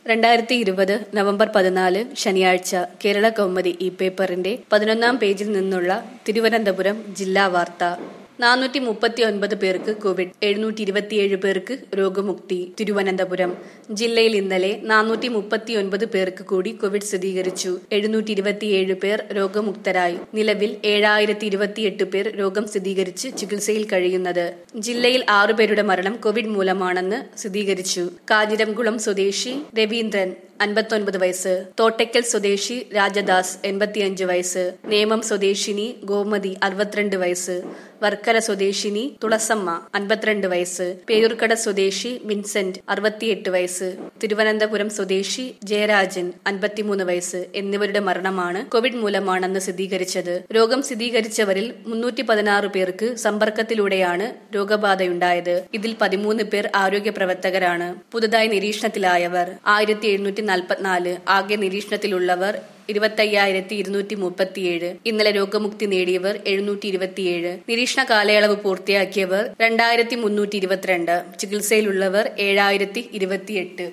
രണ്ടായിരത്തി ഇരുപത് നവംബർ പതിനാല് ശനിയാഴ്ച കേരള കൗമുദി ഈ പേപ്പറിന്റെ പതിനൊന്നാം പേജിൽ നിന്നുള്ള തിരുവനന്തപുരം ജില്ലാ വാർത്ത നാനൂറ്റി മുപ്പത്തി ഒൻപത് പേർക്ക് കോവിഡ് എഴുന്നൂറ്റി ഇരുപത്തിയേഴ് പേർക്ക് രോഗമുക്തി തിരുവനന്തപുരം ജില്ലയിൽ ഇന്നലെ നാനൂറ്റി മുപ്പത്തി ഒൻപത് പേർക്ക് കൂടി കോവിഡ് സ്ഥിരീകരിച്ചു എഴുന്നൂറ്റി ഇരുപത്തിയേഴ് പേർ രോഗമുക്തരായി നിലവിൽ ഏഴായിരത്തി ഇരുപത്തിയെട്ട് പേർ രോഗം സ്ഥിരീകരിച്ച് ചികിത്സയിൽ കഴിയുന്നത് ജില്ലയിൽ ആറുപേരുടെ മരണം കോവിഡ് മൂലമാണെന്ന് സ്ഥിരീകരിച്ചു കാഞ്ഞിരംകുളം സ്വദേശി രവീന്ദ്രൻ അൻപത്തൊൻപത് വയസ്സ് തോട്ടയ്ക്കൽ സ്വദേശി രാജദാസ് എൺപത്തിയഞ്ച് വയസ്സ് നേമം സ്വദേശിനി ഗോമതി അറുപത്തിരണ്ട് വയസ്സ് വർക്കല സ്വദേശിനി തുളസമ്മ അൻപത്തിരണ്ട് വയസ്സ് പേയൂർക്കട സ്വദേശി വിൻസെന്റ് അറുപത്തിയെട്ട് വയസ്സ് തിരുവനന്തപുരം സ്വദേശി ജയരാജൻ അൻപത്തിമൂന്ന് വയസ്സ് എന്നിവരുടെ മരണമാണ് കോവിഡ് മൂലമാണെന്ന് സ്ഥിരീകരിച്ചത് രോഗം സ്ഥിരീകരിച്ചവരിൽ മുന്നൂറ്റി പതിനാറ് പേർക്ക് സമ്പർക്കത്തിലൂടെയാണ് രോഗബാധയുണ്ടായത് ഇതിൽ പതിമൂന്ന് പേർ ആരോഗ്യ പ്രവർത്തകരാണ് പുതുതായി നിരീക്ഷണത്തിലായവർ ആയിരത്തി എഴുന്നൂറ്റി നാൽപ്പത്തിനാല് ആകെ നിരീക്ഷണത്തിലുള്ളവർ ഇരുപത്തയ്യായിരത്തി ഇരുന്നൂറ്റി മുപ്പത്തിയേഴ് ഇന്നലെ രോഗമുക്തി നേടിയവർ എഴുന്നൂറ്റി ഇരുപത്തിയേഴ് നിരീക്ഷണ കാലയളവ് പൂർത്തിയാക്കിയവർ രണ്ടായിരത്തി മുന്നൂറ്റി ഇരുപത്തിരണ്ട് ചികിത്സയിലുള്ളവർ ഏഴായിരത്തി ഇരുപത്തിയെട്ട്